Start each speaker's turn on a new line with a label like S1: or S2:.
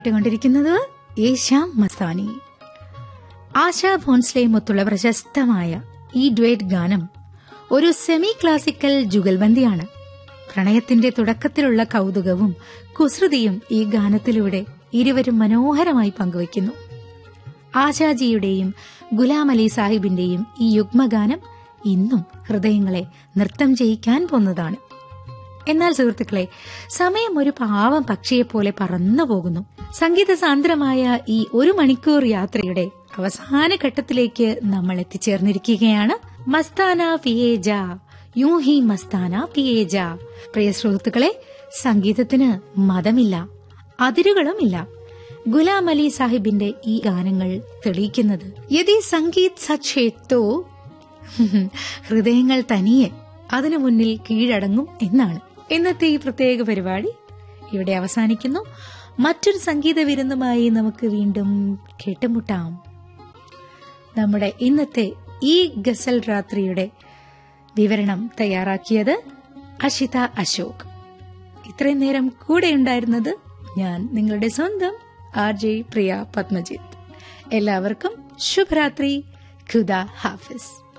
S1: കേട്ടുകൊണ്ടിരിക്കുന്നത് ഏഷ്യാം മസ്താനി ആശാ ഭോൺസ്ലെയുമൊത്തുള്ള പ്രശസ്തമായ ഈ ഡ്വേറ്റ് ഗാനം ഒരു സെമി ക്ലാസിക്കൽ ജുഗൽബന്ദിയാണ് പ്രണയത്തിന്റെ തുടക്കത്തിലുള്ള കൗതുകവും കുസൃതിയും ഈ ഗാനത്തിലൂടെ ഇരുവരും മനോഹരമായി പങ്കുവയ്ക്കുന്നു ആശാജിയുടെയും ഗുലാം അലി സാഹിബിന്റെയും ഈ യുഗ്മഗാനം ഇന്നും ഹൃദയങ്ങളെ നൃത്തം ചെയ്യിക്കാൻ പോന്നതാണ് എന്നാൽ സുഹൃത്തുക്കളെ സമയം ഒരു പാവം പക്ഷിയെപ്പോലെ പറന്നു പോകുന്നു സംഗീത സാന്ദ്രമായ ഈ ഒരു മണിക്കൂർ യാത്രയുടെ അവസാന ഘട്ടത്തിലേക്ക് നമ്മൾ എത്തിച്ചേർന്നിരിക്കുകയാണ് മസ്താന പിയേജ യൂ ഹി മസ്താന പിയേജ പ്രിയ സുഹൃത്തുക്കളെ സംഗീതത്തിന് മതമില്ല അതിരുകളുമില്ല ഗുലാം അലി സാഹിബിന്റെ ഈ ഗാനങ്ങൾ തെളിയിക്കുന്നത് യദി സംഗീത് സച്ചേത്തോ ഹൃദയങ്ങൾ തനിയെ അതിനു മുന്നിൽ കീഴടങ്ങും എന്നാണ് ഇന്നത്തെ ഈ പ്രത്യേക പരിപാടി ഇവിടെ അവസാനിക്കുന്നു മറ്റൊരു സംഗീത വിരുന്നുമായി നമുക്ക് വീണ്ടും കേട്ടുമുട്ടാം നമ്മുടെ ഇന്നത്തെ ഈ ഗസൽ രാത്രിയുടെ വിവരണം തയ്യാറാക്കിയത് അഷിത അശോക് ഇത്രയും നേരം കൂടെ ഉണ്ടായിരുന്നത് ഞാൻ നിങ്ങളുടെ സ്വന്തം ആർ ജെ പ്രിയ പത്മജിത്ത് എല്ലാവർക്കും ശുഭരാത്രി ഖുദ ഹാഫിസ്